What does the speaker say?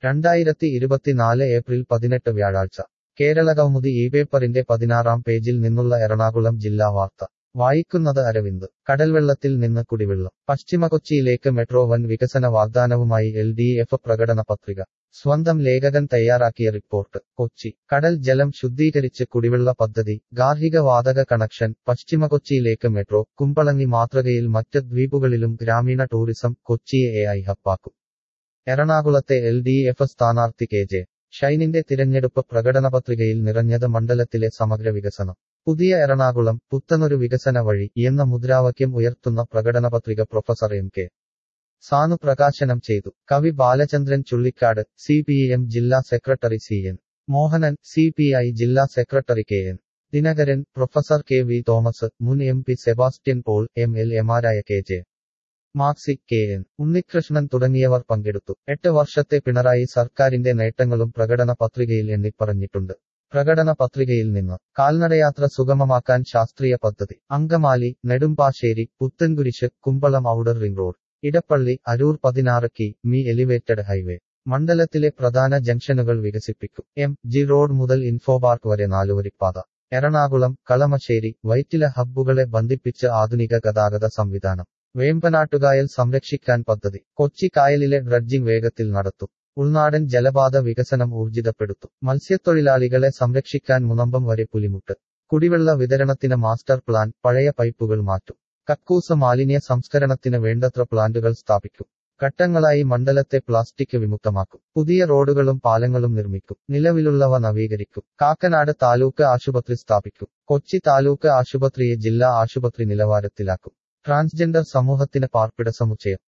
രണ്ടായിരത്തി ഇരുപത്തിനാല് ഏപ്രിൽ പതിനെട്ട് വ്യാഴാഴ്ച കേരളകൗമുദി ഈ പേപ്പറിന്റെ പതിനാറാം പേജിൽ നിന്നുള്ള എറണാകുളം ജില്ലാ വാർത്ത വായിക്കുന്നത് അരവിന്ദ് കടൽവെള്ളത്തിൽ നിന്ന് കുടിവെള്ളം പശ്ചിമ കൊച്ചിയിലേക്ക് മെട്രോ വൻ വികസന വാഗ്ദാനവുമായി എൽ ഡി എഫ് പ്രകടന പത്രിക സ്വന്തം ലേഖകൻ തയ്യാറാക്കിയ റിപ്പോർട്ട് കൊച്ചി കടൽ ജലം ശുദ്ധീകരിച്ച് കുടിവെള്ള പദ്ധതി ഗാർഹിക വാതക കണക്ഷൻ പശ്ചിമ കൊച്ചിയിലേക്ക് മെട്രോ കുമ്പളങ്ങി മാതൃകയിൽ മറ്റ് ദ്വീപുകളിലും ഗ്രാമീണ ടൂറിസം കൊച്ചിയെ എ ഐ ഹബ്ബാക്കും എറണാകുളത്തെ എൽ ഡി എഫ് സ്ഥാനാർത്ഥി കെ ജെ ഷൈനിന്റെ തിരഞ്ഞെടുപ്പ് പ്രകടന പത്രികയിൽ നിറഞ്ഞത് മണ്ഡലത്തിലെ സമഗ്ര വികസനം പുതിയ എറണാകുളം പുത്തനൊരു വികസന വഴി എന്ന മുദ്രാവാക്യം ഉയർത്തുന്ന പ്രകടന പത്രിക പ്രൊഫസർ എം കെ സാനു പ്രകാശനം ചെയ്തു കവി Balachandran Chullikkad C P M ജില്ലാ secretary C N Mohanan C P I ജില്ലാ secretary K N Dinakaran professor K V Thomas മുൻ M P Sebastian Paul M L എമാരായ K J Maxy K N Unnikrishnan തുടങ്ങിയവർ പങ്കെടുത്തു എട്ട് വർഷത്തെ പിണറായി സർക്കാരിന്റെ നേട്ടങ്ങളും പ്രകടന പത്രികയിൽ എണ്ണിപ്പറഞ്ഞിട്ടുണ്ട് പ്രകടന പത്രികയിൽ നിന്ന് കാൽനടയാത്ര സുഗമമാക്കാൻ ശാസ്ത്രീയ പദ്ധതി Angamaly Nedumbassery Puthencruz Kumbalam outer ring road Edappally Aroor പതിനാറ് കി മി എലിവേറ്റഡ് ഹൈവേ മണ്ഡലത്തിലെ പ്രധാന ജംഗ്ഷനുകൾ വികസിപ്പിക്കും എം ജി റോഡ് മുതൽ ഇൻഫോപാർക്ക് വരെ നാലുവരിപ്പാത എറണാകുളം കളമശ്ശേരി വൈറ്റില ഹബ്ബുകളെ ബന്ധിപ്പിച്ച് ആധുനിക ഗതാഗത സംവിധാനം വേമ്പനാട്ടുകായൽ സംരക്ഷിക്കാൻ പദ്ധതി കൊച്ചി കായലിലെ ഡ്രഡ്ജിംഗ് വേഗത്തിൽ നടത്തും ഉൾനാടൻ ജലപാത വികസനം ഊർജിതപ്പെടുത്തും മത്സ്യത്തൊഴിലാളികളെ സംരക്ഷിക്കാൻ മുനമ്പം വരെ പുലിമുട്ട് കുടിവെള്ള വിതരണത്തിന് മാസ്റ്റർ പ്ലാൻ പഴയ പൈപ്പുകൾ മാറ്റും കക്കൂസ് മാലിന്യ സംസ്കരണത്തിന് വേണ്ടത്ര പ്ലാന്റുകൾ സ്ഥാപിക്കും ഘട്ടങ്ങളായി മണ്ഡലത്തെ പ്ലാസ്റ്റിക് വിമുക്തമാക്കും പുതിയ റോഡുകളും പാലങ്ങളും നിർമ്മിക്കും നിലവിലുള്ളവ നവീകരിക്കും കാക്കനാട് താലൂക്ക് ആശുപത്രി സ്ഥാപിക്കും കൊച്ചി താലൂക്ക് ആശുപത്രിയെ ജില്ലാ ആശുപത്രി നിലവാരത്തിലാക്കും ട്രാൻസ്ജെൻഡർ സമൂഹത്തിന് പാർപ്പിട സമുച്ചയം